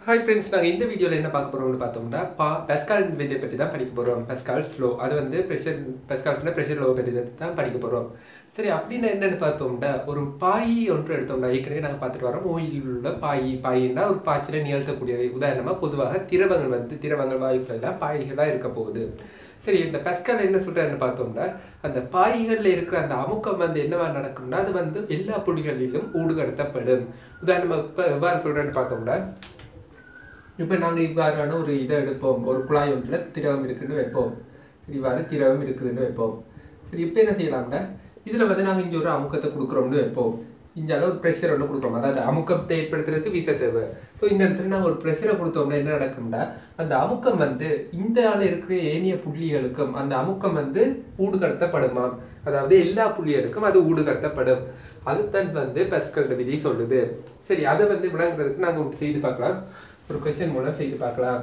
Hi friends நாங்கள் இந்த வீடியோவில் என்ன பார்க்க போகிறோம்னு பார்த்தோம்னா பா பெஸ்கால் விதியை பற்றி தான் படிக்க போகிறோம் பெஸ்கால் ஸ்லோ அது வந்து ப்ரெஷர் பெஸ்கால்ஸ்னா ப்ரெஷர் லோ பற்றி தான் படிக்க போகிறோம் சரி அப்படின்னு என்னென்னு பார்த்தோம்னா ஒரு பாய் ஒன்று எடுத்தோம்னா ஏற்கனவே நாங்கள் பார்த்துட்டு வரோம் ஓயில் உள்ள பாய் பாயின்னா ஒரு பாய்ச்சலை நிகழ்த்தக்கூடிய உதாரணமாக பொதுவாக திரவங்கள் வந்து திரவங்கள் வாயுக்கள் எல்லாம் பாய்களாக இருக்க போகுது சரி இந்த பெஸ்கால் என்ன சொல்கிறாருன்னு பார்த்தோம்னா அந்த பாய்களில் இருக்கிற அந்த அமுக்கம் வந்து என்னவா நடக்கும்னா அது வந்து எல்லா புள்ளிகளிலும் ஊடுகடத்தப்படும் உதாரணமாக இப்போ எவ்வாறு சொல்கிறேன்னு பார்த்தோம்னா இப்போ நாங்கள் இவ்வாறான ஒரு இதை எடுப்போம் ஒரு குழாய் ஒன்றில் திரவம் இருக்குன்னு வைப்போம் சரி இவ்வாறு திரவம் இருக்குதுன்னு வைப்போம் சரி இப்போ என்ன செய்யலாம்னா இதில் வந்து நாங்கள் இங்கே ஒரு அமுக்கத்தை கொடுக்குறோம்னு வைப்போம் இந்த அளவு ப்ரெஷர் ஒன்று கொடுக்குறோம் அதாவது அமுக்கத்தை ஏற்படுத்துறதுக்கு வீச தேவை ஸோ இந்த இடத்துல நாங்கள் ஒரு ப்ரெஷரை கொடுத்தோம்னா என்ன நடக்கும்னா அந்த அமுக்கம் வந்து இந்த ஆள் இருக்கிற ஏனைய புள்ளிகளுக்கும் அந்த அமுக்கம் வந்து ஊடுகடத்தப்படுமாம் அதாவது எல்லா புள்ளிகளுக்கும் அது ஊடுகடத்தப்படும் அதுதான் வந்து பெஸ்கல் விதி சொல்லுது சரி அதை வந்து விளங்குறதுக்கு நாங்கள் செய்து பார்க்கலாம் ஒரு கொஸ்டின் மூலம் செய்து பார்க்கலாம்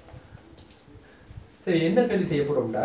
சரி என்ன கேள்வி செய்ய போறோம்டா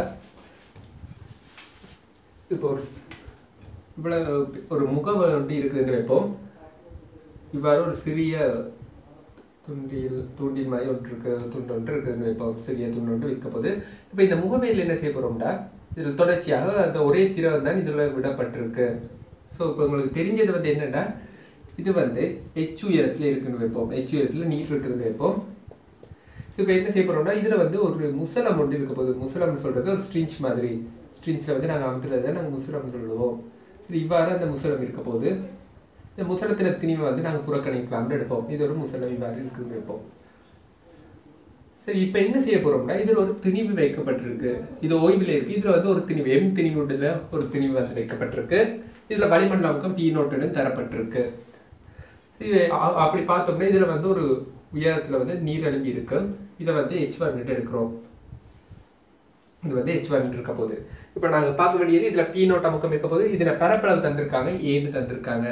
இப்போ ஒரு ஸ்- இவ்வளவு ஒரு முகம் ஒன்று இருக்குதுன்னு வைப்போம் இவ்வாறு ஒரு சிறிய துண்டில் தூண்டில் மாதிரி ஒன்று இருக்கு துண்டு ஒன்று இருக்குதுன்னு வைப்போம் சிறிய துண்டு ஒன்று விற்க போது இப்போ இந்த முகவையில் என்ன செய்ய போறோம்டா இதில் தொடர்ச்சியாக அந்த ஒரே திரவம் தான் இதில் விடப்பட்டிருக்கு ஸோ இப்போ உங்களுக்கு தெரிஞ்சது வந்து என்னன்னா இது வந்து எச் உயரத்தில் இருக்குன்னு வைப்போம் எச் உயரத்தில் நீர் இருக்குதுன்னு வைப்போம் இப்போ என்ன செய்ய போறோம்னா இதில் வந்து ஒரு முசலம் ஒன்று இருக்க போகுது முசலம்னு சொல்றது ஒரு ஸ்ட்ரிஞ்ச் மாதிரி ஸ்ட்ரிஞ்சில் வந்து நாங்கள் அமுத்துறதை நாங்கள் முசலம் சொல்லுவோம் சரி இவ்வாறு அந்த முசலம் இருக்க போகுது இந்த முசலத்தில் திணிவை வந்து நாங்கள் புறக்கணிக்கலாம்னு எடுப்போம் இது ஒரு முசலம் இவ்வாறு இருக்குதுன்னு வைப்போம் சரி இப்போ என்ன செய்ய போறோம்னா இதில் ஒரு திணிவு வைக்கப்பட்டிருக்கு இது ஓய்வில் இருக்கு இதுல வந்து ஒரு திணிவு எம் திணிவுல ஒரு திணிவு வந்து வைக்கப்பட்டிருக்கு இதுல வளிமண்டல அமுக்கம் பி நோட்டுன்னு தரப்பட்டிருக்கு இது அ- அப்படி பார்த்தோம்னா இதுல வந்து ஒரு உயரத்துல வந்து நீர் அழும்பி இருக்கு இதை வந்து ஹெச் ஒன் எடுக்கிறோம் இது வந்து ஹெச் ஒன் இருக்க போகுது இப்போ நாங்க பார்க்க வேண்டியது இதுல பி நோட் அமுக்கம் இருக்க போது இதுல பரப்பளவு தந்திருக்காங்க ஏன்னு தந்திருக்காங்க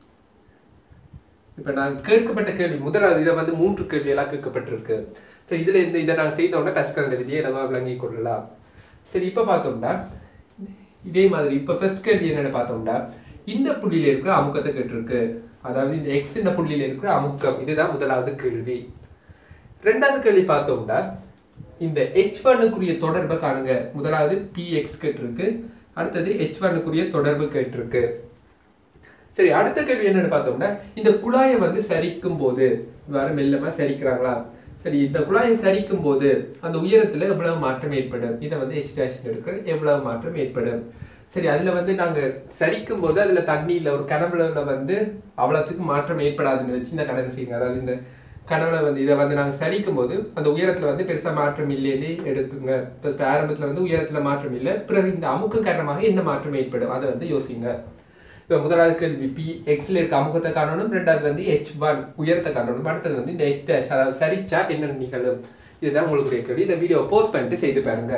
இப்ப நான் கேட்கப்பட்ட கேள்வி முதலாவது இதை வந்து மூன்று கேள்வியெல்லாம் கேட்கப்பட்டிருக்கு சரி இதுல இந்த இதை நான் செய்தோம்னா கஷ்கரண்ட விதியை இலவா விளங்கி கொள்ளலாம் சரி இப்ப பார்த்தோம்னா இதே மாதிரி இப்ப ஃபர்ஸ்ட் கேள்வி என்னன்னு பார்த்தோம்னா இந்த புள்ளியில இருக்கிற அமுக்கத்தை கேட்டிருக்கு அதாவது இந்த எக்ஸ் இந்த புள்ளியில இருக்கிற அமுக்கம் இதுதான் முதலாவது கேள்வி ரெண்டாவது கேள்வி பார்த்தோம்னா இந்த ஹெச் ஒன்னுக்குரிய தொடர்பை காணுங்க முதலாவது பி எக்ஸ் கேட்டிருக்கு அடுத்தது ஹெச் ஒன்னுக்குரிய தொடர்பு கேட்டிருக்கு சரி அடுத்த கேள்வி என்னன்னு பார்த்தோம்னா இந்த குழாயை வந்து சரிக்கும் போது இவ்வாறு மெல்லமா சரிக்கிறாங்களா சரி இந்த குழாயை சரிக்கும் போது அந்த உயரத்துல எவ்வளவு மாற்றம் ஏற்படும் இதை வந்து எஸ்டிரேஷன் எடுக்கிற எவ்வளவு மாற்றம் ஏற்படும் சரி அதுல வந்து நாங்க சரிக்கும் போது அதுல தண்ணியில ஒரு கனவுல வந்து அவ்வளவுக்கு மாற்றம் ஏற்படாதுன்னு வச்சு இந்த கணக்கு செய்யுங்க அதாவது இந்த கனவுல வந்து இதை வந்து நாங்க சரிக்கும் போது அந்த உயரத்துல வந்து பெருசா மாற்றம் இல்லைன்னு எடுத்துங்க ஃபர்ஸ்ட் ஆரம்பத்துல வந்து உயரத்துல மாற்றம் இல்லை பிறகு இந்த அமுக்கம் காரணமாக என்ன மாற்றம் ஏற்படும் அதை வந்து யோசிங்க இப்போ முதலாவது கேள்வி பி எக்ஸ்ல இருக்க அமுகத்தை காணணும் ரெண்டாவது வந்து ஹெச் ஒன் உயரத்தை காணணும் அடுத்தது வந்து இந்த ஹெச் டேஷ் அதாவது சரிச்சா என்ன நிகழும் இதுதான் உங்களுக்கு கேள்வி இந்த வீடியோ போஸ்ட் பண்ணிட்டு செய்து பாருங்க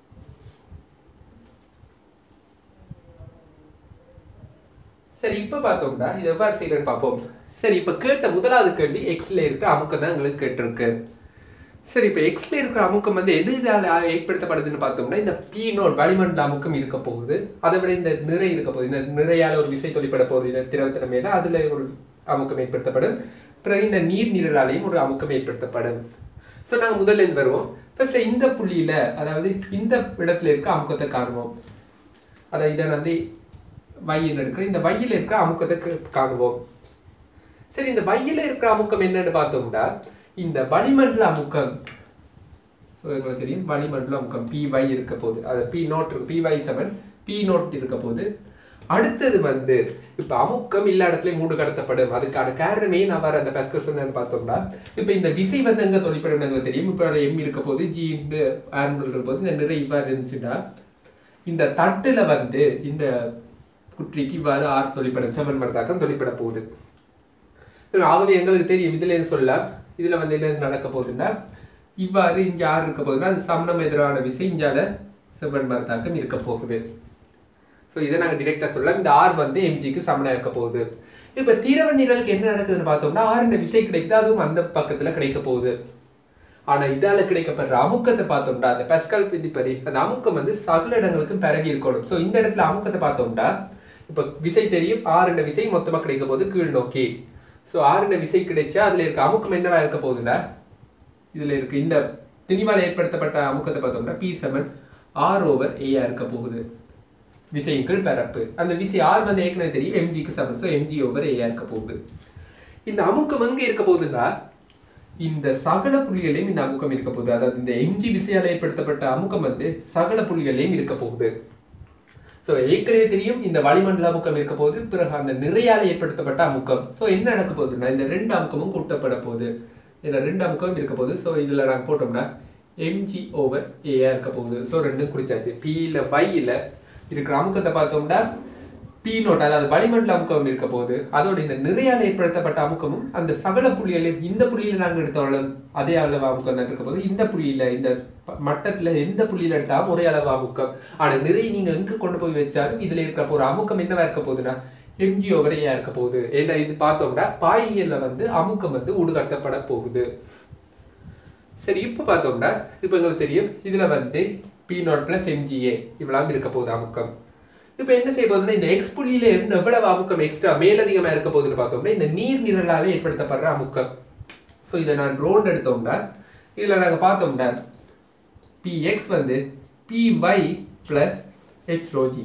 சரி இப்ப பார்த்தோம்னா இது எவ்வாறு செய்யறேன்னு பார்ப்போம் சரி இப்ப கேட்ட முதலாவது கேள்வி எக்ஸ்ல இருக்க அமுக்கம் தான் உங்களுக்கு கேட்டிருக்கு சரி இப்ப எக்ஸ்ல இருக்கிற அமுக்கம் வந்து எது இதால ஏற்படுத்தப்படுதுன்னு பார்த்தோம்னா இந்த பி நோட் வளிமண்டல அமுக்கம் இருக்க போகுது அதை விட இந்த நிறை இருக்க போகுது இந்த நிறையால ஒரு விசை தொழிற்பட போகுது இந்த திரவத்தின மேல அதுல ஒரு அமுக்கம் ஏற்படுத்தப்படும் பிறகு இந்த நீர் நிரலாலையும் ஒரு அமுக்கம் ஏற்படுத்தப்படும் ஸோ நாங்க முதல்ல இருந்து வருவோம் ஃபர்ஸ்ட் இந்த புள்ளியில அதாவது இந்த இடத்துல இருக்க அமுக்கத்தை காணுவோம் அதாவது இதை வந்து வையில் இருக்கிற இந்த வையில் இருக்கிற அமுக்கத்தை கே- காணுவோம் சரி இந்த வையில இருக்கிற அமுக்கம் என்னன்னு பார்த்தோம்னா இந்த வளிமண்டல அமுக்கம் ஸோ உங்களுக்கு தெரியும் வளிமண்டல அமுக்கம் பி வை இருக்க போகுது அது பி நோட் இருக்கு P y seven P nought இருக்க போகுது அடுத்தது வந்து இப்ப அமுக்கம் எல்லா இடத்துலயும் மூடு கடத்தப்படும் அதுக்கான காரணமே நான் வர அந்த பெஸ்கர் சொன்னேன்னு பார்த்தோம்னா இப்ப இந்த விசை வந்து எங்க தொழிற்படும் எங்களுக்கு தெரியும் இப்ப எம் இருக்க போது ஜி ஆன்வல் இருக்க போது இந்த நிறை இவ்வாறு இருந்துச்சுன்னா இந்த தட்டுல வந்து இந்த குற்றிக்கு இவ்வாறு ஆறு தொழிற்படும் செவன் மரத்தாக்கம் தொழிற்பட போகுது ஆகவே எங்களுக்கு தெரியும் இதுல என்ன சொல்லலாம் இதுல வந்து என்ன நடக்க போகுதுன்னா இவ்வாறு இங்க ஆறு இருக்க போகுதுன்னா அது சமணம் எதிரான விசை இஞ்சால செவன் மரத்தாக்கம் இருக்க போகுது ஸோ இதை நாங்கள் டிரெக்டாக சொல்லலாம் இந்த ஆர் வந்து எம்ஜிக்கு சமனாக இருக்க போகுது இப்போ தீரவ நிரலுக்கு என்ன நடக்குதுன்னு பார்த்தோம்னா ஆர் இந்த விசை கிடைக்குது அதுவும் அந்த பக்கத்தில் கிடைக்க போகுது ஆனா இதால கிடைக்கப்படுற அமுக்கத்தை பார்த்தோம்னா அந்த பெஸ்கல் விதிப்படி அந்த அமுக்கம் வந்து சகல இடங்களுக்கும் பரவி இருக்கணும் ஸோ இந்த இடத்துல அமுக்கத்தை பார்த்தோம்னா இப்போ விசை தெரியும் ஆறு என்ற விசை மொத்தமா கிடைக்க போகுது கீழ் நோக்கி ஸோ ஆறு என்ற விசை கிடைச்சா அதுல இருக்க அமுக்கம் என்னவா இருக்க போகுதுன்னா இதுல இருக்கு இந்த திணிவால் ஏற்படுத்தப்பட்ட அமுக்கத்தை பார்த்தோம்னா பி செவன் ஆர் ஓவர் ஏஆ இருக்க போகுது விசையின் கீழ் பரப்பு அந்த விசை ஆர் வந்து ஏற்கனவே தெரியும் எம்ஜிக்கு சமன் ஸோ எம்ஜி ஓவர் ஏஆ இருக்க போகுது இந்த அமுக்கம் எங்க இருக்க போகுதுன்னா இந்த சகல புள்ளிகளையும் இந்த அமுக்கம் இருக்க போகுது அதாவது இந்த எம்ஜி விசையால் ஏற்படுத்தப்பட்ட அமுக்கம் வந்து சகல புள்ளிகளையும் இருக்க போகுது ஸோ ஏற்கனவே தெரியும் இந்த வளிமண்டல அமுக்கம் இருக்க போகுது பிறகு அந்த நிறையால ஏற்படுத்தப்பட்ட அமுக்கம் ஸோ என்ன நடக்க போகுதுன்னா இந்த ரெண்டு அமுக்கமும் கூட்டப்பட போகுது இந்த ரெண்டு அமுக்கமும் இருக்க போகுது ஸோ இதில் நாங்கள் போட்டோம்னா எம்ஜி ஓவர் ஏஆ இருக்க போகுது ஸோ ரெண்டும் குறிச்சாச்சு பியில் வையில் இருக்கிற அமுக்கத்தை பார்த்தோம்னா பி நோட் அதாவது வளிமண்டல அமுக்கம் இருக்க போகுது அதோட இந்த நிறையால ஏற்படுத்தப்பட்ட அமுக்கமும் அந்த சகல புள்ளிகளில் இந்த புள்ளியில நாங்கள் எடுத்தாலும் அதே அளவு அமுக்கம் தான் இருக்க போகுது இந்த புள்ளியில இந்த ப- மட்டத்துல எந்த புள்ளியில எடுத்தாலும் ஒரே அளவு அமுக்கம் ஆனா நிறைய நீங்க எங்க கொண்டு போய் வச்சாலும் இதுல இருக்கிற ஒரு அமுக்கம் என்னவா இருக்க போகுதுன்னா எம்ஜி ஓவரையா இருக்க போகுது ஏன்னா இது பார்த்தோம்னா பாயியல்ல வந்து அமுக்கம் வந்து உடுகட்டப்பட போகுது சரி இப்போ பார்த்தோம்னா இப்போ எங்களுக்கு தெரியும் இதுல வந்து பி நாட் பிளஸ் எம்ஜிஏ இவ்வளவு இருக்க போகுது அமுக்கம் இப்போ என்ன செய்ய போகுதுன்னா இந்த எக்ஸ் புள்ளியில இருந்து எவ்வளவு அமுக்கம் எக்ஸ்ட்ரா மேலதிகமா இருக்க போகுதுன்னு பார்த்தோம்னா இந்த நீர் நிரலால ஏற்படுத்தப்படுற அமுக்கம் ஸோ இதை நான் ரோண்ட் எடுத்தோம்னா இதுல நாங்க பார்த்தோம்னா பிஎக்ஸ் வந்து பிஒய் பிளஸ் ஹெச் ரோஜி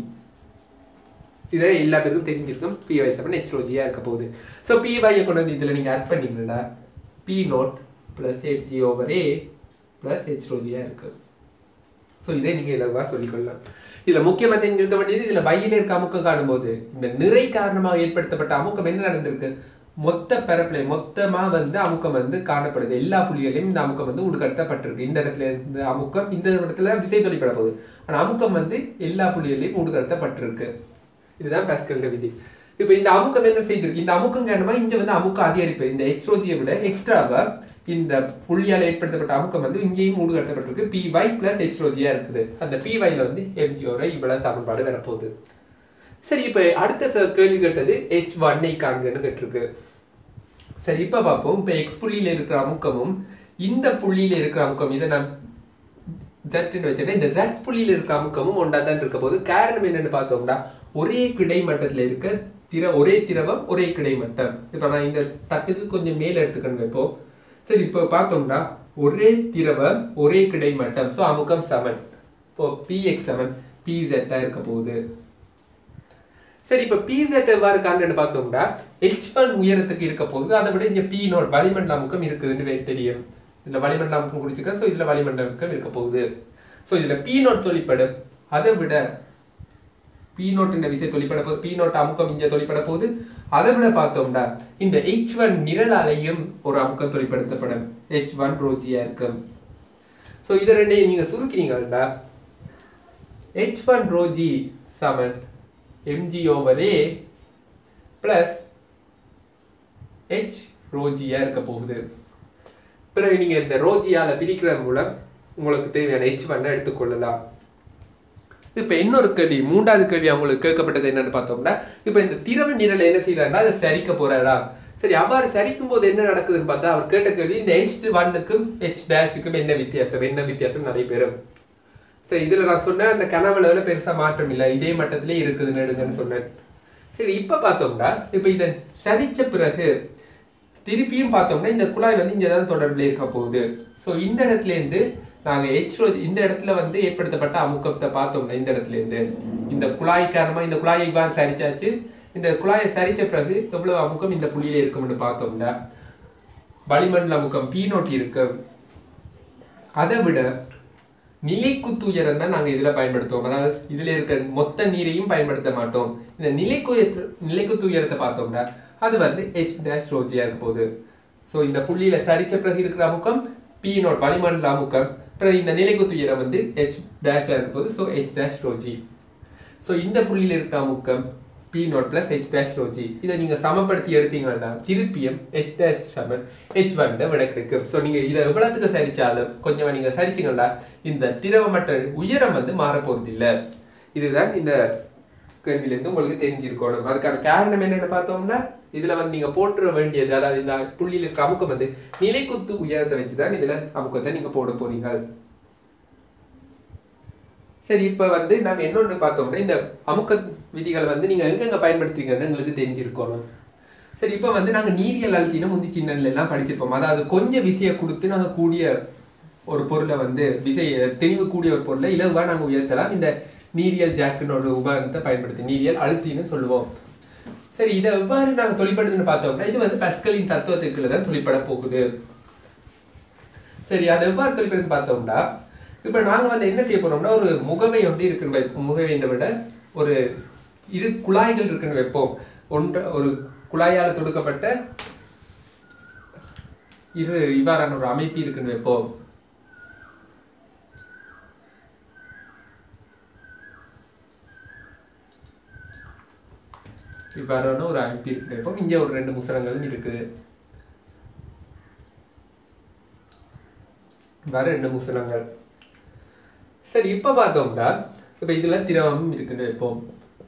இதை எல்லா பேருக்கும் தெரிஞ்சிருக்கும் பிஒய் செவன் ஹெச் ரோஜியா இருக்க போகுது ஸோ பிஒய்யை கொண்டு வந்து இதுல நீங்க ஆட் பண்ணீங்கன்னா P nought plus HG over A plus H ரோஜியா இருக்கு ஸோ இதை நீங்க இலவா சொல்லிக்கொள்ளலாம் இதுல முக்கியமா தெரிஞ்சிருக்க வேண்டியது இதுல பையில இருக்க அமுக்கம் காணும்போது இந்த நிறை காரணமாக ஏற்படுத்தப்பட்ட அமுக்கம் என்ன நடந்திருக்கு மொத்த பரப்புல மொத்தமா வந்து அமுக்கம் வந்து காணப்படுது எல்லா புள்ளிகளையும் இந்த அமுக்கம் வந்து உடுக்கடத்தப்பட்டிருக்கு இந்த இடத்துல இந்த அமுக்கம் இந்த இடத்துல விசை தொழிப்பட போகுது ஆனா அமுக்கம் வந்து எல்லா புள்ளிகளையும் உடுக்கடத்தப்பட்டிருக்கு இதுதான் பாஸ்கல் விதி இப்போ இந்த அமுக்கம் என்ன செய்திருக்கு இந்த அமுக்கம் காரணமா இங்க வந்து அமுக்கம் அதிகரிப்பு இந்த எக்ஸ்ட்ரோஜியை விட எக்ஸ்ட்ராவா இந்த புள்ளியால் ஏற்படுத்தப்பட்ட அமுக்கம் வந்து இங்கேயும் உடுகட்டப்பட்டிருக்கு பி ஒய் பிளஸ் எக்ஸ்ட்ரோஜியா இருக்குது அந்த பி ஒய்ல வந்து எம்ஜியோட இவ்வளவு சமன்பாடு வரப்போகுது சரி இப்போ அடுத்த ச- கேள்வி கேட்டது ஹெச் ஒன்னை காண்கன்னு கேட்டிருக்கு சரி இப்போ பார்ப்போம் இப்போ எக்ஸ் புள்ளியில இருக்கிற அமுக்கமும் இந்த புள்ளியில இருக்கிற அமுக்கம் இதை நான் ஜட்னு வச்சிருக்கேன் இந்த ஜட் புள்ளியில இருக்க அமுக்கமும் ஒன்றா தான் இருக்க போது காரணம் என்னன்னு பார்த்தோம்னா ஒரே கிடைமட்டத்துல இருக்க திர ஒரே திரவம் ஒரே கிடைமட்டம் இப்போ நான் இந்த தட்டுக்கு கொஞ்சம் மேல எடுத்துக்கணும் வைப்போம் சரி இப்போ பார்த்தோம்னா ஒரே திரவம் ஒரே கிடைமட்டம் ஸோ அமுக்கம் செவன் இப்போ பிஎக்ஸ் செவன் பிசெட்டா இருக்க போகுது சரி இப்போ பிசெட் எவ்வாறு காரணம்னு பார்த்தோம்னா ஹெச் ஒன் உயரத்துக்கு இருக்க போகுது அதை விட இங்க பி நோட் வளிமண்டல அமுக்கம் இருக்குதுன்னு வே- தெரியும் இதுல வளிமண்டல அமுக்கம் குறிச்சிருக்கேன் ஸோ இதுல வளிமண்டல அமுக்கம் இருக்க போகுது ஸோ இதுல பி நோட் தொழிற்படும் அதை விட பி நோட் இந்த விசை தொழிற்பட போகுது பி நோட் அமுக்கம் இங்க தொழிற்பட போகுது அதை விட பார்த்தோம்னா இந்த ஹெச் ஒன் நிரலாலையும் ஒரு அமுக்கம் தொழிற்படுத்தப்படும் ஹெச் ஒன் ரோஜியா இருக்கும் ஸோ இதை ரெண்டையும் நீங்க சுருக்கிறீங்கன்னா ஹெச் ஒன் ரோஜி சமன் MG over A plus H ரோஜியா இருக்க போகுது பிறகு நீங்க இந்த ரோஜியால பிரிக்கிற மூலம் உங்களுக்கு தேவையான ஹெச் ஒன்னை எடுத்துக்கொள்ளலாம் இப்ப இன்னொரு கேள்வி மூன்றாவது கேள்வி அவங்களுக்கு கேட்கப்பட்டது என்னன்னு பார்த்தோம்னா இப்ப இந்த திரவ நிரல் என்ன செய்யறாருன்னா அதை சரிக்க போறாரா சரி அவ்வாறு சரிக்கும் போது என்ன நடக்குதுன்னு பார்த்தா அவர் கேட்ட கேள்வி இந்த ஹெச் ஒன்னுக்கும் ஹெச் டேஷுக்கும் என்ன வித்தியாசம் என்ன வித்தியாசம் நடைபெறும் சரி இதுல நான் சொன்னேன் அந்த கனவுல பெருசா மாற்றம் இல்லை இதே மட்டத்திலே இருக்குதுன்னு எடுங்கன்னு சொன்னேன் சரி இப்ப பார்த்தோம்னா இப்ப இதை சரிச்ச பிறகு திருப்பியும் பார்த்தோம்னா இந்த குழாய் வந்து இங்கே தான் தொடர்பில் இருக்க போகுது ஸோ இந்த இடத்துல இருந்து நாங்கள் ஹெச்ரோ இந்த இடத்துல வந்து ஏற்படுத்தப்பட்ட அமுக்கத்தை பார்த்தோம்னா இந்த இடத்துல இருந்து இந்த குழாய் காரணமா இந்த குழாயை இவ்வாறு சரிச்சாச்சு இந்த குழாயை சரிச்ச பிறகு எவ்வளவு அமுக்கம் இந்த புள்ளியில இருக்கும்னு பார்த்தோம்னா வளிமண்டல அமுக்கம் பி நோட்டி இருக்கு அதை விட நிலைக்குத்து உயரம் தான் நாங்கள் இதில் பயன்படுத்துவோம் அதாவது இதில் இருக்க மொத்த நீரையும் பயன்படுத்த மாட்டோம் இந்த நிலைக்கு நிலைக்குத்து உயரத்தை பார்த்தோம்னா அது வந்து ஹெச் டேஷ் ரோஜியா இருக்க போகுது ஸோ இந்த புள்ளியில சரிச்ச பிறகு இருக்கிற அமுக்கம் பி நோட் வளிமண்டல அமுக்கம் பிறகு இந்த நிலைக்குத்து உயரம் வந்து ஹெச் டேஷா இருக்க போகுது ஸோ ஹெச் டேஷ் ரோஜி ஸோ இந்த புள்ளியில இருக்க அமுக்கம் P nought plus H dash ரோஜி இதை நீங்க சமப்படுத்தி எடுத்தீங்கன்னா திருப்பியும் ஹெச் டேஷ் சமன் ஹெச் ஒன் விட கிடைக்கும் ஸோ நீங்க இதை எவ்வளவுக்கு சரிச்சாலும் கொஞ்சம் நீங்க சரிச்சீங்கன்னா இந்த திரவமற்ற உயரம் வந்து மாறப்போறது இல்லை இதுதான் இந்த கேள்வியிலேருந்து உங்களுக்கு தெரிஞ்சிருக்கணும் அதுக்கான காரணம் என்னன்னு பார்த்தோம்னா இதுல வந்து நீங்க போட்டுற வேண்டியது அதாவது இந்த புள்ளியில இருக்க அமுக்கம் வந்து நிலைக்குத்து உயரத்தை வச்சுதான் இதுல அமுக்கத்தை நீங்க போட போறீங்க சரி இப்ப வந்து நாங்க இன்னொன்று பார்த்தோம்னா இந்த அமுக்க விதிகளை வந்து நீங்க எங்கெங்க பயன்படுத்துவீங்கன்னு உங்களுக்கு தெரிஞ்சிருக்கணும் சரி இப்போ வந்து நாங்க நீரியல் அழுத்தினா முந்தி சின்னல எல்லாம் படிச்சிருப்போம் அதாவது கொஞ்சம் விசையை கொடுத்து நாங்க கூடிய ஒரு பொருளை வந்து விசை தெளிவு கூடிய ஒரு பொருளை இலகுவா நாங்க உயர்த்தலாம் இந்த நீரியல் ஜாக்குன்னு ஒரு உபகரணத்தை பயன்படுத்தி நீரியல் அழுத்தின்னு சொல்லுவோம் சரி இதை எவ்வாறு நாங்க தொழிற்படுதுன்னு பார்த்தோம்னா இது வந்து பஸ்கலின் தத்துவத்துக்குள்ள தான் தொழிற்பட போகுது சரி அது எவ்வாறு தொழிற்படுதுன்னு பார்த்தோம்னா இப்போ நாங்க வந்து என்ன செய்ய போறோம்னா ஒரு முகவை ஒன்று இருக்குன்னு வைப்போம் முகவை விட ஒரு இரு குழாய்கள் இருக்குன்னு வைப்போம் ஒன்று ஒரு குழாயால் தொடுக்கப்பட்ட இரு இவ்வாறான ஒரு அமைப்பு இருக்குன்னு வைப்போம் இவ்வாறான ஒரு அமைப்பு இருக்கு வைப்போம் இங்க ஒரு ரெண்டு முசலங்களும் இருக்குது வேற ரெண்டு முசலங்கள் சரி இப்ப பார்த்தோம்னா இப்ப இதுல திரவம் இருக்குன்னு வைப்போம்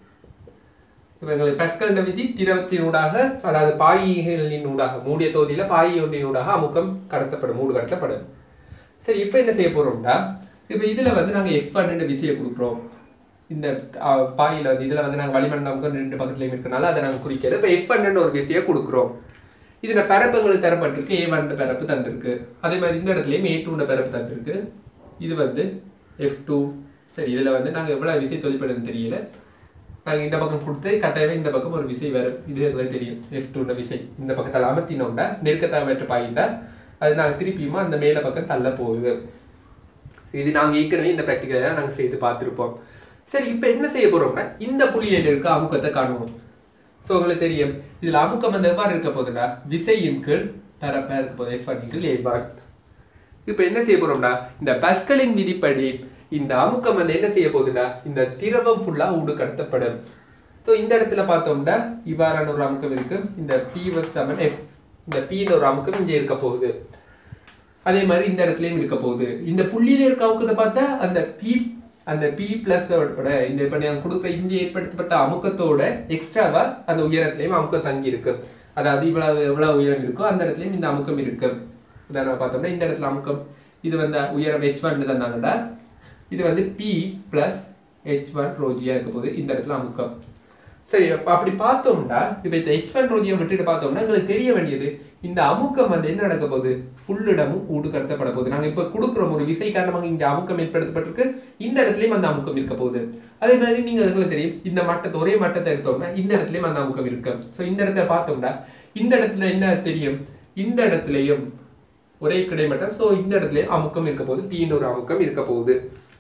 இப்ப எங்களுக்கு பஸ்கல் விதி திரவத்தினூடாக அதாவது பாயிகளின் ஊடாக மூடிய தொகுதியில பாயி ஒன்றினூடாக அமுக்கம் கடத்தப்படும் மூடு கடத்தப்படும் சரி இப்ப என்ன செய்ய போறோம்னா இப்ப இதுல வந்து நாங்க எஃப் பன்னெண்டு விசையை கொடுக்குறோம் இந்த அஹ், பாயில வந்து இதுல வந்து நாங்க வளிமண்டல அமுக்கம் ரெண்டு பக்கத்துலயும் இருக்கனால அதை நாங்க குறிக்கிறது இப்ப எஃப் பன்னெண்டு ஒரு விசையை கொடுக்குறோம் இதுல பரப்புங்களுக்கு தரப்பட்டிருக்கு ஏ ஒன் பரப்பு தந்திருக்கு அதே மாதிரி இந்த இடத்துலயும் ஏ டூ பரப்பு தந்திருக்கு இது வந்து எஃப் டூ சரி இதுல வந்து நாங்க எவ்வளவு விசை தொழிற்படுன்னு தெரியல நாங்க இந்த பக்கம் கொடுத்து கட்டாயமே இந்த பக்கம் ஒரு விசை வரும் இது எங்களுக்கு தெரியும் எஃப் டூ விசை இந்த பக்கத்தில் அமர்த்தினோம்னா நெருக்கத்தாமற்ற பாயிண்டா அது நாங்க திருப்பியுமா அந்த மேல பக்கம் தள்ள போகுது இது நாங்க ஏற்கனவே இந்த ப்ராக்டிக்கலை நாங்க செய்து பார்த்திருப்போம் சரி இப்போ என்ன செய்ய போறோம்னா இந்த புள்ளியில் இருக்க அமுக்கத்தை காணுவோம் ஸோ உங்களுக்கு தெரியும் இதுல அமுக்கம் வந்து எவ்வாறு இருக்க போகுதுன்னா விசையின் கீழ் பரப்பா இருக்க போகுது எஃப் கீழ் ஏ பார் இப்போ என்ன செய்ய போறோம்னா இந்த பஸ்கலின் விதிப்படி இந்த அமுக்கம் வந்து என்ன செய்ய போகுதுன்னா இந்த திரவம் ஃபுல்லா ஊடு கடத்தப்படும் ஸோ இந்த இடத்துல பார்த்தோம்னா இவ்வாறான ஒரு அமுக்கம் இருக்கு இந்த பி ஒன் செவன் எஃப் இந்த பின்னு ஒரு அமுக்கம் இங்கே இருக்க போகுது அதே மாதிரி இந்த இடத்துலயும் இருக்க போகுது இந்த புள்ளியில இருக்க அமுக்கத்தை பார்த்தா அந்த பி அந்த பி பிளஸோட இந்த இப்ப நாங்க கொடுக்க இங்கே ஏற்படுத்தப்பட்ட அமுக்கத்தோட எக்ஸ்ட்ராவா அந்த உயரத்திலையும் அமுக்கம் தங்கி இருக்கு அதாவது இவ்வளவு எவ்வளவு உயரம் இருக்கோ அந்த இடத்துலயும் இந்த அமுக்கம் இருக்கு உதாரணம் பார்த்தோம்னா இந்த இடத்துல அமுக்கம் இது வந்து உயரம் ஹெச் ஒன் தந்தாங்கடா இது வந்து பி பிளஸ் ஹெச் ஒன் ரோஜியா இருக்க போகுது இந்த இடத்துல அமுக்கம் சரி அப்ப அப்படி பார்த்தோம்னா இப்ப இந்த ஹெச் ஒன் ரோஜியை விட்டுட்டு பார்த்தோம்னா எங்களுக்கு தெரிய வேண்டியது இந்த அமுக்கம் வந்து என்ன நடக்க போகுது ஃபுல்லிடமும் ஊடு கடத்தப்பட போகுது நாங்க இப்ப கொடுக்குறோம் ஒரு விசை காரணமாக இங்க அமுக்கம் ஏற்படுத்தப்பட்டிருக்கு இந்த இடத்துலயும் அந்த அமுக்கம் இருக்க போகுது அதே மாதிரி நீங்க எங்களுக்கு தெரியும் இந்த மட்டத்தை ஒரே மட்டத்தை எடுத்தோம்னா இந்த இடத்துலயும் அந்த அமுக்கம் இருக்கு சோ இந்த இடத்துல பார்த்தோம்னா இந்த இடத்துல என்ன தெரியும் இந்த இடத்துலயும் ஒரே கிடைமட்டம் சோ இந்த இடத்துலயும் அமுக்கம் இருக்க போகுது பீன்னு ஒரு அமுக்கம் இருக்க போகுது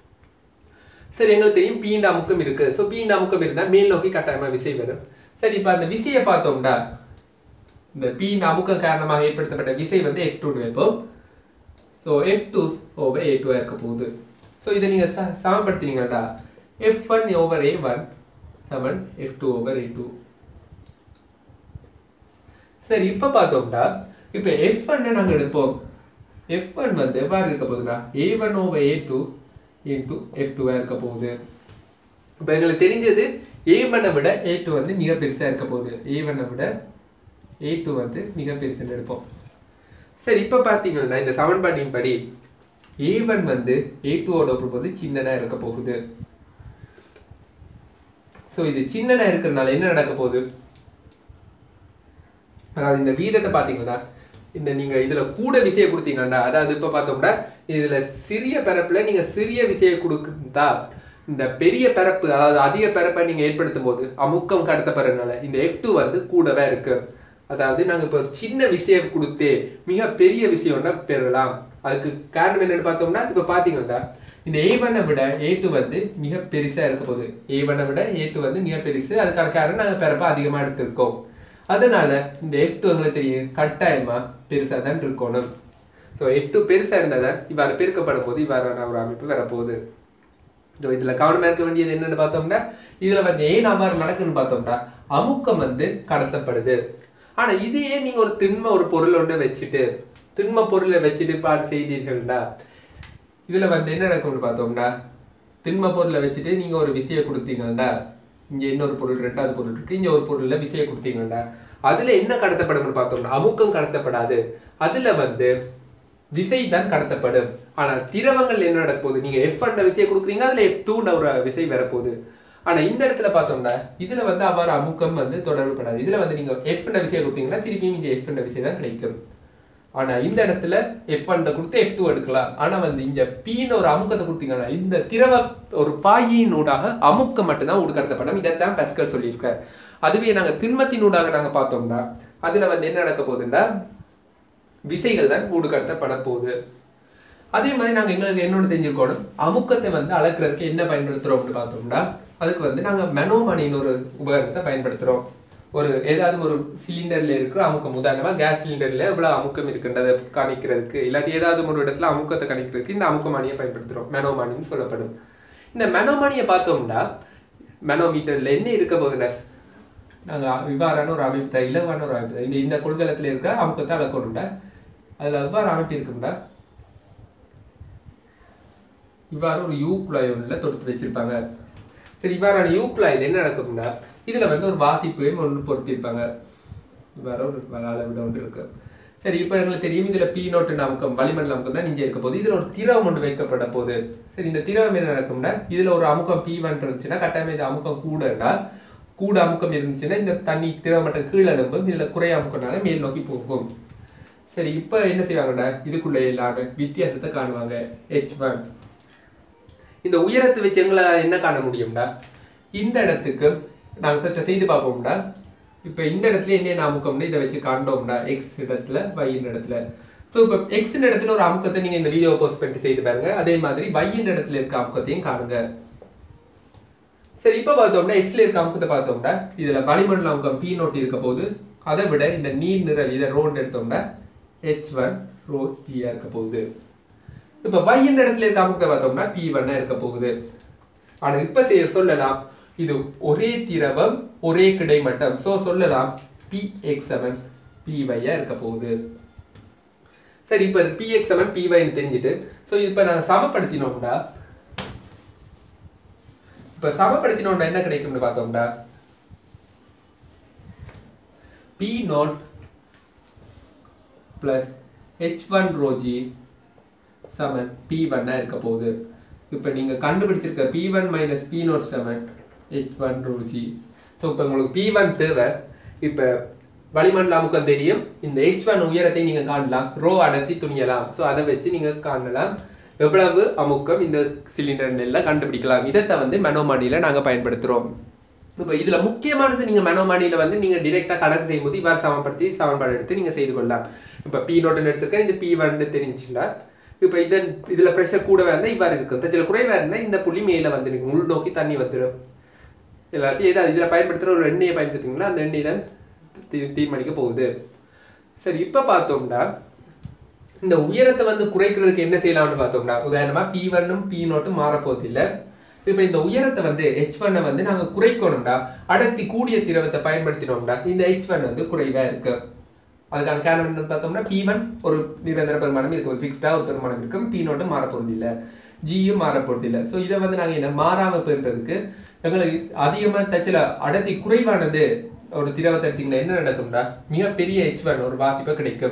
சரி எங்களுக்கு தெரியும் பீண்ட அமுக்கம் இருக்கு ஸோ பீண்ட அமுக்கம் இருந்தா மேல் நோக்கி கட்டாயமா விசை வரும் சரி இப்போ அந்த விசையை பார்த்தோம்னா இந்த பீண்ட அமுக்கம் காரணமாக ஏற்படுத்தப்பட்ட விசை வந்து எஃப் டூ வைப்போம் so F two over A two இருக்க போகுது ஸோ இதை நீங்க ச சமப்படுத்தினீங்கடா F one over A one seven F two over A two சரி இப்போ பார்த்தோம்னா இப்போ எஃப் ஒன்னை நாங்கள் எடுப்போம் எஃப் ஒன் வந்து எவ்வாறு இருக்க போகுதுன்னா A one over A two into F டூவாக இருக்க போகுது இப்போ எங்களுக்கு தெரிஞ்சது ஏ ஒன்னை விட ஏ டூ வந்து மிக பெருசாக இருக்க போகுது ஏ ஒன்னை விட ஏ டூ வந்து மிக பெருசுன்னு எடுப்போம் சரி இப்போ பார்த்தீங்கன்னா இந்த சமன்பாட்டின் படி ஏ ஒன் வந்து ஏ டூவோட வந்து சின்னதாக இருக்க போகுது ஸோ இது சின்னனா இருக்கிறதுனால என்ன நடக்க போகுது அதாவது இந்த வீதத்தை பார்த்தீங்கன்னா இந்த நீங்க இதுல கூட விசையை கொடுத்தீங்கன்னா அதாவது இப்ப பார்த்தோம்னா இதுல சிறிய பரப்புல நீங்க சிறிய விசையை கொடுத்தா இந்த பெரிய பரப்பு அதாவது அதிக பரப்பை நீங்க ஏற்படுத்தும் போது அமுக்கம் கடத்தப்படுறதுனால இந்த எஃப் டூ வந்து கூடவே இருக்கு அதாவது நாங்க இப்போ சின்ன விசையை கொடுத்தே மிக பெரிய விஷயம் ஒன்றை பெறலாம் அதுக்கு காரணம் என்னன்னு பார்த்தோம்னா இப்ப பாத்தீங்கன்னா இந்த ஏ ஒன்னை விட ஏ டூ வந்து மிக பெருசா இருக்க போகுது ஏ ஒன்னை விட ஏ டூ வந்து மிக பெருசு அதுக்கான காரணம் நாங்க பிறப்ப அதிகமா எடுத்திருக்கோம் அதனால இந்த எஃப் டூ எங்களுக்கு தெரியும் கட்டாயமா பெருசா தான் இருக்கணும் ஸோ எஃப் டூ பெருசா இருந்தால் தான் இவ்வாறு பெருக்கப்படும் போது இவ்வாறான ஒரு அமைப்பு வரப்போகுது இதோ இதுல கவனமா இருக்க வேண்டியது என்னன்னு பார்த்தோம்னா இதுல வந்து ஏன் அவ்வாறு நடக்குதுன்னு பார்த்தோம்னா அமுக்கம் வந்து கடத்தப்படுது ஆனா இதையே நீங்க ஒரு திண்ம ஒரு பொருள் ஒன்று வச்சுட்டு திண்ம பொருளை வச்சுட்டு பாடு செய்தீர்கள்னா இதுல வந்து என்ன நடக்கும்னு பார்த்தோம்னா திண்ம பொருளை வச்சுட்டு நீங்க ஒரு விசையை கொடுத்தீங்கன்னா இங்க இன்னொரு பொருள் ரெண்டாவது பொருள் இருக்கு இங்க ஒரு பொருள்ல விசையை கொடுத்தீங்கன்னா அதுல என்ன கடத்தப்படும்னு பார்த்தோம்னா அமுக்கம் கடத்தப்படாது அதுல வந்து விசை தான் கடத்தப்படும் ஆனா திரவங்கள் என்ன நடக்க போகுது நீங்க எஃப் அண்ட விசையை கொடுக்குறீங்க அதுல எஃப் டூ ஒரு விசை வரப்போகுது ஆனா இந்த இடத்துல பார்த்தோம்னா இதுல வந்து அவ்வாறு அமுக்கம் வந்து தொடர்புபடாது இதுல வந்து நீங்க எஃப் விஷயம் கொடுத்தீங்கன்னா திருப்பியும் இங்க எஃப் விஷயம் தான் கிடைக்கும் ஆனா இந்த இடத்துல எஃப் ஒன் கொடுத்து எஃப் டூ எடுக்கலாம் ஆனா வந்து இங்க பீன்னு ஒரு அமுக்கத்தை கொடுத்தீங்கன்னா இந்த திரவ ஒரு பாயின் ஊடாக அமுக்கம் மட்டும்தான் ஊடுகடத்தப்படும் இதைத்தான் பெஸ்கர் சொல்லியிருக்கார் அதுவே நாங்க திண்மத்தின் ஊடாக நாங்க பார்த்தோம்னா அதுல வந்து என்ன நடக்க போகுதுன்னா விசைகள் தான் ஊடுகடத்தப்பட போகுது அதே மாதிரி நாங்க எங்களுக்கு என்னோட தெரிஞ்சுக்கணும் அமுக்கத்தை வந்து அளக்கிறதுக்கு என்ன பயன்படுத்துறோம்னு பார்த்தோம்னா அதுக்கு வந்து நாங்க மெனோமணின்னு ஒரு உபகரணத்தை பயன்படுத்துறோம் ஒரு ஏதாவது ஒரு சிலிண்டர்ல இருக்கிற அமுக்கம் உதாரணமா கேஸ் சிலிண்டர்ல எவ்வளவு அமுக்கம் இருக்குன்றதை கணிக்கிறதுக்கு இல்லாட்டி ஏதாவது ஒரு இடத்துல அமுக்கத்தை கணிக்கிறதுக்கு இந்த அமுக்கமானியை பயன்படுத்துறோம் மெனோமானின்னு சொல்லப்படும் இந்த மெனோமானியை பார்த்தோம்னா மெனோமீட்டர்ல என்ன இருக்க போகுதுன்னா நாங்க இவ்வாறான ஒரு அமைப்பு தான் இலவான ஒரு அமைப்பு தான் இந்த இந்த கொள்கலத்துல இருக்க அமுக்கத்தை அளக்கணும்டா அதுல எவ்வாறு அமைப்பு இருக்கும்டா இவ்வாறு ஒரு யூ குழாய் ஒன்றில் தொடுத்து வச்சிருப்பாங்க சரி இவ்வாறான யூ குழாயில் என்ன நடக்கும்னா இதுல வந்து ஒரு வாசிப்பு ஒன்று பொருத்திருப்பாங்க இவ்வாறு ஒரு அளவிட ஒன்று இருக்கு சரி இப்போ எங்களுக்கு தெரியும் இதுல பி நோட்டு அமுக்கம் வளிமண்டல அமுக்கம் தான் இங்கே இருக்க போகுது இதுல ஒரு திரவம் ஒன்று வைக்கப்பட போகுது சரி இந்த திரவம் என்ன நடக்கும்னா இதுல ஒரு அமுக்கம் பி ஒன் இருந்துச்சுன்னா கட்டாயமா இந்த அமுக்கம் கூடனா கூட அமுக்கம் இருந்துச்சுன்னா இந்த தண்ணி திரவ மட்டம் கீழே எழும்பும் இதுல குறை அமுக்கம்னால மேல் நோக்கி போகும் சரி இப்போ என்ன செய்வாங்கடா இதுக்குள்ள இல்லாத வித்தியாசத்தை காணுவாங்க ஹெச் ஒன் இந்த உயரத்தை வச்சு எங்களால் என்ன காண முடியும்டா இந்த இடத்துக்கு நாங்கள் ஃபர்ஸ்ட் செய்து பார்ப்போம்டா இப்போ இந்த இடத்துல என்ன அமுக்கம்னு இதை வச்சு காண்டோம்டா எக்ஸ் இடத்துல வையின் இடத்துல ஸோ இப்போ எக்ஸ் இடத்துல ஒரு அமுக்கத்தை நீங்கள் இந்த வீடியோ போஸ்ட் பண்ணிட்டு செய்து பாருங்க அதே மாதிரி வையின் இடத்துல இருக்க அமுக்கத்தையும் காணுங்க சரி இப்போ பார்த்தோம்னா எக்ஸ்ல இருக்க அமுக்கத்தை பார்த்தோம்னா இதுல வளிமண்டல அமுக்கம் பி நோட்டி இருக்க போது அதை விட இந்த நீர் நிரல் இதை ரோடு எடுத்தோம்னா ஹெச் ஒன் ரோ ஜியா இருக்க போகுது இப்போ வையின் இடத்துல இருக்க அமுக்கத்தை பார்த்தோம்னா பி ஒன்னா இருக்க போகுது ஆனா இப்ப செய்ய சொல்லலாம் இது ஒரே திரவம் ஒரே கிடைமட்டம் சோ சொல்லலாம் பி எக்ஸ் செவன் பி வையா இருக்க போகுது சரி இப்ப பி எக்ஸ் செவன் பி வைன்னு தெரிஞ்சுட்டு ஸோ இப்ப நாங்க சமப்படுத்தினோம்டா இப்ப சமப்படுத்தினோம்னா என்ன கிடைக்கும்னு பார்த்தோம்டா P nought plus H one ரோஜி செவன் பி ஒன்னா இருக்க போகுது இப்போ நீங்க கண்டுபிடிச்சிருக்க P one minus P nought seven H one ரோஜி ஸோ இப்போ உங்களுக்கு பி ஒன் தேவை இப்போ வளிமண்டல அமுக்கம் தெரியும் இந்த ஹெச் ஒன் உயரத்தை நீங்க காணலாம் ரோ அடர்த்தி துணியலாம் ஸோ அதை வச்சு நீங்க காணலாம் எவ்வளவு அமுக்கம் இந்த சிலிண்டர் நெல்ல கண்டுபிடிக்கலாம் இதை வந்து மெனோமானியில நாங்க பயன்படுத்துறோம் இப்போ இதுல முக்கியமானது நீங்க மெனோமானியில வந்து நீங்க டிரெக்டா கணக்கு செய்யும்போது இவ்வாறு சமப்படுத்தி சமன்பாடு எடுத்து நீங்க செய்து கொள்ளலாம் இப்போ பி நோட்டுன்னு எடுத்துக்க இந்த பி ஒன்னு தெரிஞ்சுன்னா இப்போ இதன் இதுல ப்ரெஷர் கூடவே இருந்தால் இவ்வாறு இருக்கும் இதுல குறைவா இருந்தால் இந்த புள்ளி மேல வந்து நிற்கும். உள் நோக்கி தண்ணி வந்துடும் எல்லாத்தையும் ஏதாவது இதுல பயன்படுத்துற ஒரு எண்ணெயை பயன்படுத்திங்கன்னா அந்த எண்ணெய் தான் தீ- தீர்மானிக்க போகுது சரி இப்ப பார்த்தோம்னா இந்த உயரத்தை வந்து குறைக்கிறதுக்கு என்ன செய்யலாம்னு பார்த்தோம்னா உதாரணமா பி ஒன்னும் பி நோட்டும் மாறப்போகுது இல்ல இப்ப இந்த உயரத்தை வந்து ஹெச் ஒன்னை வந்து நாங்க குறைக்கணும்டா அடர்த்தி கூடிய திரவத்தை பயன்படுத்தினோம்டா இந்த ஹெச் ஒன் வந்து குறைவா இருக்கு அதுக்கான காரணம் என்னன்னு பார்த்தோம்னா பி ஒன் ஒரு நிரந்தர பெருமானம் இருக்கு ஒரு ஃபிக்ஸ்டா ஒரு பெருமானம் இருக்கும் பி நோட்டும் மாறப்போறது இல்ல ஜியும் மாறப்போறது இல்ல ஸோ இதை வந்து நாங்க என்ன மாறாம பெறுறதுக்கு எங்களுக்கு அதிகமா தச்சுல அடர்த்தி குறைவானது ஒரு திரவத்தை எடுத்தீங்கன்னா என்ன நடக்கும்டா மிகப்பெரிய ஹெச் ஒன் ஒரு வாசிப்பா கிடைக்கும்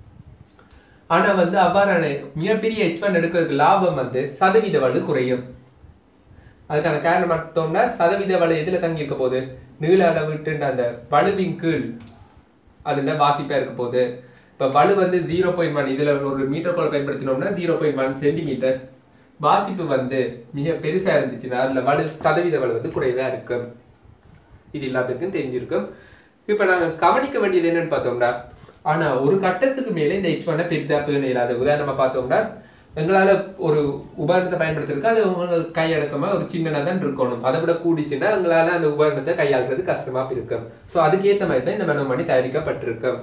ஆனா வந்து அவ்வாறான மிகப்பெரிய ஹெச் ஒன் எடுக்கிறதுக்கு லாபம் வந்து சதவீத வலு குறையும் அதுக்கான காரணம் பார்த்தோம்னா சதவீத வலு எதுல தங்கி இருக்க போகுது நீள அளவிட்டு அந்த வலுவின் கீழ் அதுல வாசிப்பா இருக்க போகுது இப்ப வலு வந்து ஜீரோ பாயிண்ட் ஒன் இதுல ஒரு மீட்டர் கோல் பயன்படுத்தினோம்னா ஜீரோ பாயிண்ட் ஒன் சென்டிமீட்டர் வாசிப்பு வந்து மிக பெருசா இருந்துச்சுன்னா அதுல வலு சதவீத வலு வந்து குறைவா இருக்கும் இது எல்லா பேருக்கும் தெரிஞ்சிருக்கும் இப்ப நாங்க கவனிக்க வேண்டியது என்னன்னு பார்த்தோம்னா ஆனா ஒரு கட்டத்துக்கு மேல இந்த ஹெச் ஒன்னை பெரிதா பேண இல்லாத உதாரணமா பார்த்தோம்னா எங்களால ஒரு உபகரணத்தை பயன்படுத்திருக்கு அது உங்களுக்கு கையடக்கமா ஒரு சின்னதா தான் இருக்கணும் அதை விட கூடிச்சுன்னா எங்களால அந்த உபகரணத்தை கையாளுறது கஷ்டமா இருக்கும் சோ அதுக்கேத்த மாதிரி தான் இந்த மெனோமணி தயாரிக்கப்பட்டிருக்கும்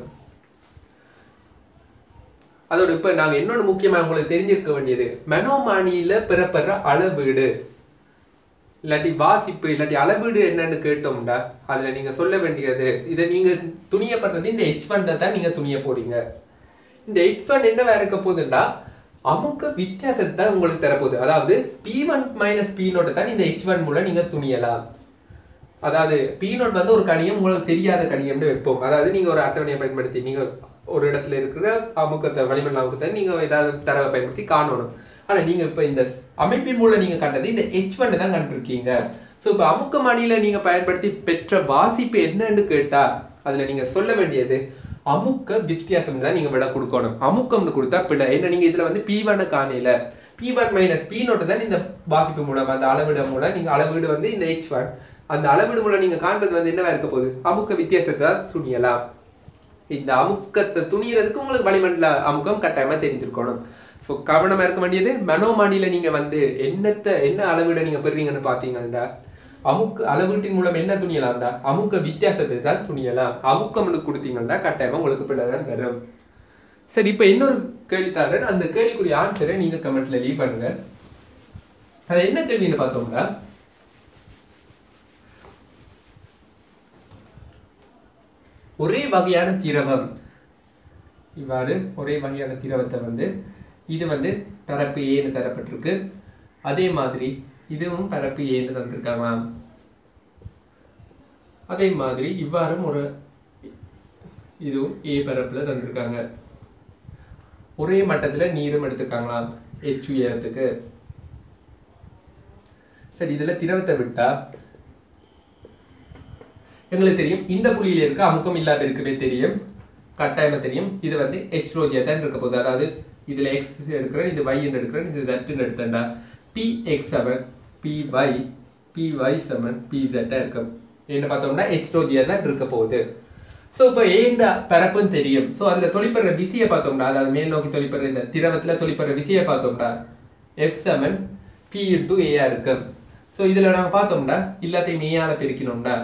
அதோட இப்ப நாங்க இன்னொன்னு முக்கியமா உங்களுக்கு தெரிஞ்சிருக்க வேண்டியது மெனோமானியில பெறப்படுற அளவீடு இல்லாட்டி வாசிப்பு இல்லாட்டி அளவீடு என்னன்னு கேட்டோம்டா அதுல நீங்க சொல்ல வேண்டியது இதை நீங்க துணியப்படுறது இந்த ஹெச் ஃபண்டை தான் நீங்க துணிய போறீங்க இந்த ஹெச் ஃபண்ட் என்னவா இருக்க போகுதுன்னா அமுக்க வித்தியாசத்தை தான் உங்களுக்கு தரப்போகுது அதாவது பி ஒன் மைனஸ் பி நோட்டை தான் இந்த ஹெச் ஒன் மூலம் நீங்க துணியலாம் அதாவது பி நோட் வந்து ஒரு கணியம் உங்களுக்கு தெரியாத கணியம்னு வைப்போம் அதாவது நீங்க ஒரு அட்டவணையை பயன்படுத்தி நீங்க ஒரு இடத்துல இருக்கிற அமுக்கத்தை வளிமண்டல அமுக்கத்தை நீங்க ஏதாவது தரவை பயன்படுத்தி காணணும் ஆனா நீங்க இப்ப இந்த அமைப்பின் மூலம் நீங்க கண்டது இந்த ஹெச் ஒன் தான் கண்டிருக்கீங்க ஸோ இப்போ அமுக்கமானியில நீங்க பயன்படுத்தி பெற்ற வாசிப்பு என்னன்னு கேட்டா அதுல நீங்க சொல்ல வேண்டியது அமுக்க வித்தியாசம் தான் நீங்க விட கொடுக்கணும் அமுக்கம்னு கொடுத்தா பிழை ஏன்னா நீங்க இதுல வந்து பி ஒன் காணையில P one minus P nought தான் இந்த வாசிப்பு மூலம் அந்த அளவிட மூலம் நீங்க அளவீடு வந்து இந்த ஹெச் ஒன் அந்த அளவீடு மூலம் நீங்க காண்றது வந்து என்னவா இருக்க போகுது அமுக்க வித்தியாசத்தை தான் துணியலாம் இந்த அமுக்கத்தை துணியறதுக்கு உங்களுக்கு வளிமண்டல அமுக்கம் கட்டாயமா தெரிஞ்சிருக்கணும் ஸோ கவனமா இருக்க வேண்டியது மனோமானியில நீங்க வந்து என்னத்தை என்ன அளவீட நீங்க பெறுறீங்கன்னு பாத்தீங்கன்னா அமுக்க அளவீட்டின் மூலம் என்ன துணியலாம்டா அமுக்க வித்தியாசத்தை தான் துணியலாம் அமுக்கம்னு கொடுத்தீங்கன்னா கட்டாயமா உங்களுக்கு பிள்ளைதான் வரும் சரி இப்போ இன்னொரு கேள்வி தரேன் அந்த கேள்விக்குரிய ஆன்சரை நீங்க கமெண்ட்ல லீவ் பண்ணுங்க அது என்ன கேள்வின்னு பார்த்தோம்னா ஒரே வகையான திரவம் இவ்வாறு ஒரே வகையான திரவத்தை வந்து இது வந்து பரப்பு ஏன்னு தரப்பட்டிருக்கு அதே மாதிரி இதுவும் பரப்பு ஏன்னு தந்திருக்காங்களாம் அதே மாதிரி இவ்வாறும் ஒரு இதுவும் ஏ பரப்புல தந்திருக்காங்க ஒரே மட்டத்துல நீரும் எடுத்திருக்காங்களாம் எச் உயரத்துக்கு சரி இதுல திரவத்தை விட்டா எங்களுக்கு தெரியும் இந்த புள்ளியில இருக்க அமுக்கம் இல்லாத இருக்கவே தெரியும் கட்டாயமா தெரியும் இது வந்து எச் ரோஜியா தான் இருக்க போகுது அதாவது இதுல எக்ஸ் எடுக்கிறேன் இது y எடுக்கிறேன் இது z எடுத்தேன்டா P X seven P Y P Y seven P ஜெட்டா இருக்கும் என்ன பார்த்தோம்னா எச் ரோஜியா தான் இருக்க போகுது ஸோ இப்போ ஏண்ட பரப்புன்னு தெரியும் ஸோ அதில் தொழிற்படுற விசையை பார்த்தோம்னா அதாவது மேல் நோக்கி தொழிற்படுற இந்த திரவத்தில் தொழிற்படுற விசையை பார்த்தோம்னா எஃப் செவன் பி இன்டூ ஏஆ இருக்கும் ஸோ இதில் நாங்கள் பார்த்தோம்னா எல்லாத்தையும் ஏஆல பிரிக்கணும்டா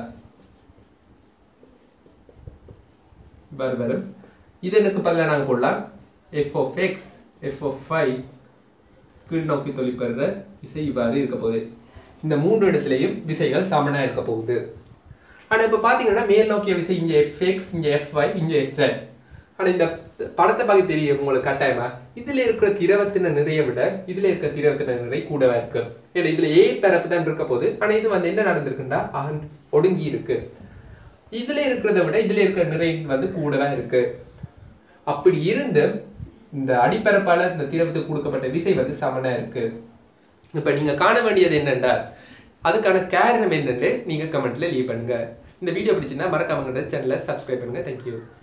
வரும் வரும் இது எனக்கு பதில் நாங்கள் போடலாம் F of X F of five கீழ் நோக்கி தொழிற்படுற விசை இவ்வாறு இருக்க போகுது இந்த மூன்று இடத்துலையும் விசைகள் சமனா இருக்க போகுது ஆனா இப்ப பாத்தீங்கன்னா மேல் நோக்கிய விசை இங்க எஃப் எக்ஸ் இங்க எஃப் ஒய் இங்க எஃப் ஜெட் ஆனா இந்த படத்தை பார்க்க தெரியும் உங்களுக்கு கட்டாயமா இதுல இருக்கிற திரவத்தின நிறைய விட இதுல இருக்கிற திரவத்தின நிறை கூடவா இருக்கு ஏன்னா இதுல ஏ பரப்பு தான் இருக்க போகுது ஆனா இது வந்து என்ன நடந்திருக்குன்னா அகன் ஒடுங்கி இருக்கு இதுல இருக்கிறத விட இதுல இருக்கிற நிறை வந்து கூடவா இருக்கு அப்படி இருந்து இந்த அடிப்பரப்பால இந்த திரவத்துக்கு கொடுக்கப்பட்ட விசை வந்து சமனா இருக்கு இப்ப நீங்க காண வேண்டியது என்னன்னா அதுக்கான காரணம் என்னன்னு நீங்க கமெண்ட்ல லீவ் பண்ணுங்க இந்த வீடியோ பிடிச்சிருந்தா மறக்காம சேனலை சப்ஸ்கிரைப் பண்ணுங்க தேங்க்யூ